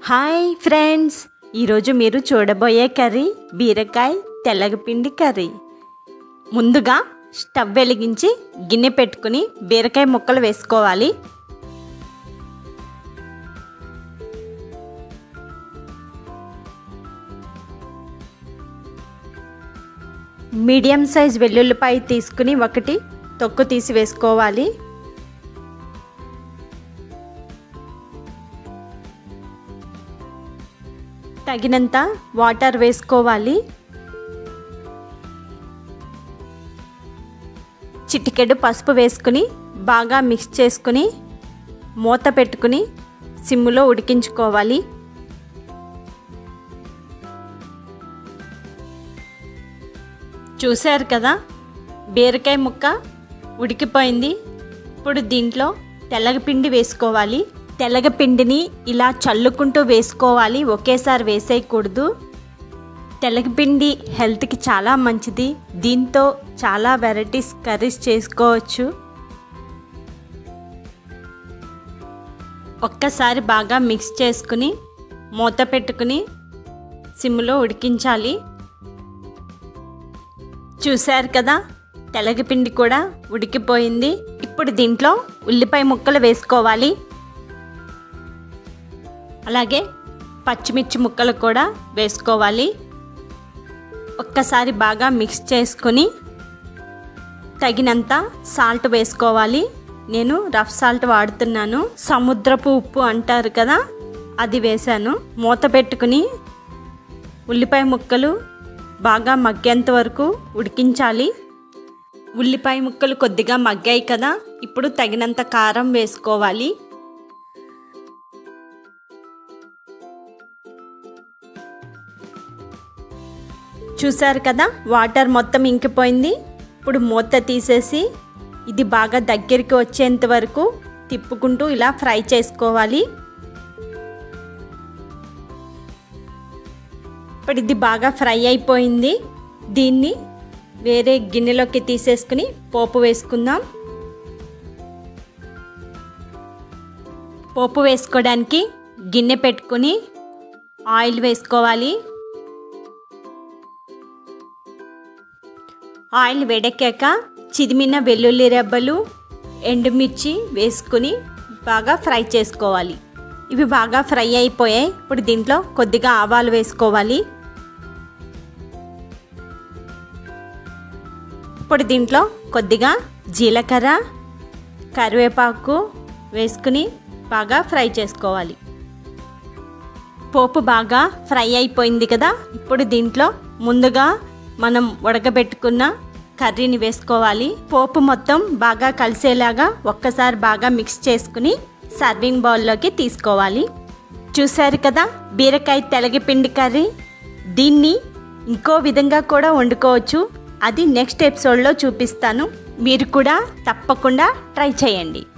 hi friends ఈరోజు మీరు చూడబోయే కర్రీ బీరకాయ తెల్లగపిండి కర్రీ ముందుగా స్టవ్ వెలిగించి గిన్నె పెట్టుకుని బీరకాయ ముక్కలు వేసుకోవాలి మీడియం సైజ్ వెల్లుల్లిపాయ తీసుకుని ఒకటి తొక్కు తీసి వేసుకోవాలి తగినంత వాటర్ వేసుకోవాలి చిటికెడు పసుపు వేసుకుని బాగా మిక్స్ చేసుకుని మూత పెట్టుకుని సిమ్ములో ఉడికించుకోవాలి చూశారు కదా బీరకాయ ముక్క ఉడికిపోయింది ఇప్పుడు దీంట్లో తెల్లగపిండి వేసుకోవాలి తెల్లగపిండిని ఇలా చల్లుకుంటూ వేసుకోవాలి ఒకేసారి వేసేయకూడదు తెల్లగపిండి హెల్త్కి చాలా మంచిది దీంతో చాలా వెరైటీస్ కర్రీస్ చేసుకోవచ్చు ఒక్కసారి బాగా మిక్స్ చేసుకుని మూత పెట్టుకుని సిమ్లో ఉడికించాలి చూశారు కదా తెల్లగపిండి కూడా ఉడికిపోయింది ఇప్పుడు దీంట్లో ఉల్లిపాయ ముక్కలు వేసుకోవాలి అలాగే పచ్చిమిర్చి ముక్కలు కూడా వేసుకోవాలి ఒక్కసారి బాగా మిక్స్ చేసుకొని తగినంత సాల్ట్ వేసుకోవాలి నేను రఫ్ సాల్ట్ వాడుతున్నాను సముద్రపు ఉప్పు అంటారు కదా అది వేశాను మూత పెట్టుకుని ఉల్లిపాయ ముక్కలు బాగా మగ్గేంత వరకు ఉడికించాలి ఉల్లిపాయ ముక్కలు కొద్దిగా మగ్గాయి కదా ఇప్పుడు తగినంత కారం వేసుకోవాలి చూసారు కదా వాటర్ మొత్తం ఇంకిపోయింది ఇప్పుడు మూత తీసేసి ఇది బాగా దగ్గరికి వచ్చేంత వరకు తిప్పుకుంటూ ఇలా ఫ్రై చేసుకోవాలి ఇప్పుడు ఇది బాగా ఫ్రై అయిపోయింది దీన్ని వేరే గిన్నెలోకి తీసేసుకుని పోపు వేసుకుందాం పోపు వేసుకోవడానికి గిన్నె పెట్టుకుని ఆయిల్ వేసుకోవాలి ఆయిల్ వేడెక్కాక చిదిమిన వెల్లుల్లి రెబ్బలు ఎండుమిర్చి వేసుకుని బాగా ఫ్రై చేసుకోవాలి ఇవి బాగా ఫ్రై అయిపోయాయి ఇప్పుడు దీంట్లో కొద్దిగా ఆవాలు వేసుకోవాలి ఇప్పుడు దీంట్లో కొద్దిగా జీలకర్ర కరివేపాకు వేసుకుని బాగా ఫ్రై చేసుకోవాలి పోపు బాగా ఫ్రై అయిపోయింది కదా ఇప్పుడు దీంట్లో ముందుగా మనం ఉడకబెట్టుకున్న కర్రీని వేసుకోవాలి పోపు మొత్తం బాగా కలిసేలాగా ఒక్కసారి బాగా మిక్స్ చేసుకుని సర్వింగ్ బౌల్లోకి తీసుకోవాలి చూశారు కదా బీరకాయ తెలగపిండి కర్రీ దీన్ని ఇంకో విధంగా కూడా వండుకోవచ్చు అది నెక్స్ట్ ఎపిసోడ్లో చూపిస్తాను మీరు కూడా తప్పకుండా ట్రై చేయండి